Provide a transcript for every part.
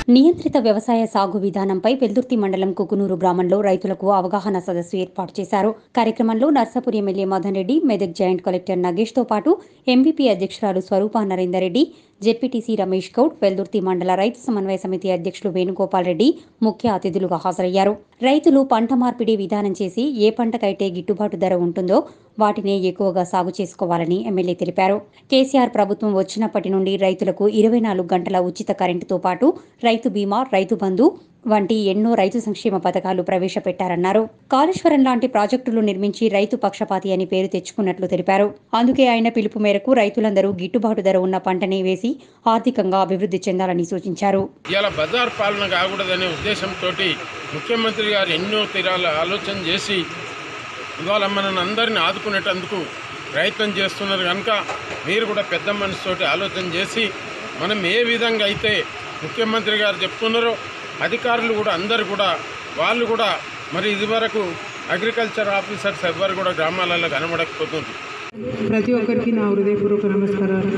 నియంత్రిత వ్యవసాయ సాగు విధానంపై వెల్దుర్తి మండలం కుకునూరు గ్రామంలో రైతులకు అవగాహన సదస్సు ఏర్పాటు చేశారు కార్యక్రమంలో Narsapur MLA Madan Reddy Medak joint collector Nagesh తో పాటు ఎంబీపీ అధ్యక్షురాలు స్వరూప నరేందర్ రెడ్డి జెడ్పీటీసీ రమేష్ గౌడ్ వెల్దుర్తి మండల రైతు సమన్వయ సమితి అధ్యక్షులు వేణుగోపాల్ రెడ్డి ముఖ్య అతిథులుగా హాజరయ్యారు రైతులు పంట మార్పిడి విధానం చేసి ఏ పంటకైతే గిట్టుబాటు ధర ఉంటుందో వాటినే ఎక్కువగా సాగు చేసుకోవాలని ఎమ్మెల్యే తెలిపారు కేసీఆర్ ప్రభుత్వం వచ్చినప్పటి నుండి రైతులకు ఇరవై నాలుగు గంటల ఉచిత కరెంటుతో పాటు రైతు బీమా రైతు బంధు వంటి ఎన్నో రైతు సంక్షేమ పథకాలు ప్రవేశపెట్టారన్నారు కాళేశ్వరం లాంటి ప్రాజెక్టులు నిర్మించి రైతు పక్షపాతి అని పేరు తెచ్చుకున్నట్లు తెలిపారు అందుకే ఆయన పిలుపు మేరకు రైతులందరూ గిట్టుబాటు ధర ఉన్న పంటనే వేసి ఆర్థికంగా అభివృద్ధి చెందాలని సూచించారు ఇవాళ బజార్ పాలన కాకూడదనే ఉద్దేశంతో ముఖ్యమంత్రి గారు ఎన్నో తీరాల ఆలోచన చేసి ఇవాళ మనల్ని అందరిని ఆదుకునేటందుకు ప్రయత్నం చేస్తున్నారు కనుక మీరు కూడా పెద్ద మనసుతోటి ఆలోచన చేసి మనం ఏ విధంగా అయితే ముఖ్యమంత్రి గారు చెప్తున్నారో అధికారులు కూడా అందరు కూడా వాళ్ళు కూడా మరి ఇదివరకు అగ్రికల్చర్ ఆఫీసర్స్ ఎవ్వరు కూడా గ్రామాలలో కనబడకపోతుంది ప్రతి ఒక్కరికి నా హృదయపూర్వక నమస్కారాలు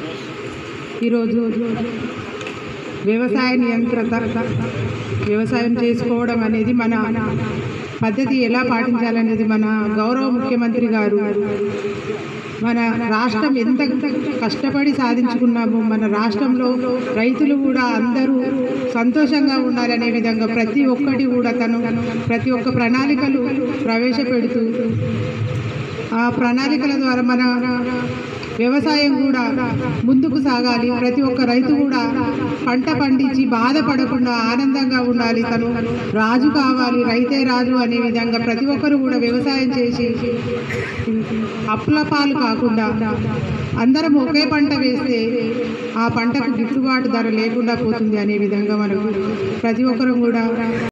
ఈరోజు వ్యవసాయ నియంత్రత వ్యవసాయం చేసుకోవడం అనేది మన పద్ధతి ఎలా పాటించాలనేది మన గౌరవ ముఖ్యమంత్రి గారు మన రాష్ట్రం ఎంత కష్టపడి సాధించుకున్నామో మన రాష్ట్రంలో రైతులు కూడా అందరూ సంతోషంగా ఉండాలనే విధంగా ప్రతి ఒక్కటి కూడా తను ప్రతి ఒక్క ప్రణాళికలు ప్రవేశపెడుతూ ఆ ప్రణాళికల ద్వారా మన వ్యవసాయం కూడా ముందుకు సాగాలి ప్రతి ఒక్క రైతు కూడా పంట పండించి బాధపడకుండా ఆనందంగా ఉండాలి తను రాజు కావాలి రైతే రాజు అనే విధంగా ప్రతి ఒక్కరు కూడా వ్యవసాయం చేసి అప్పుల పాలు కాకుండా అందరం ఒకే పంట వేస్తే ఆ పంటకు గిట్టుబాటు ధర లేకుండా పోతుంది అనే విధంగా మనకు ప్రతి ఒక్కరు కూడా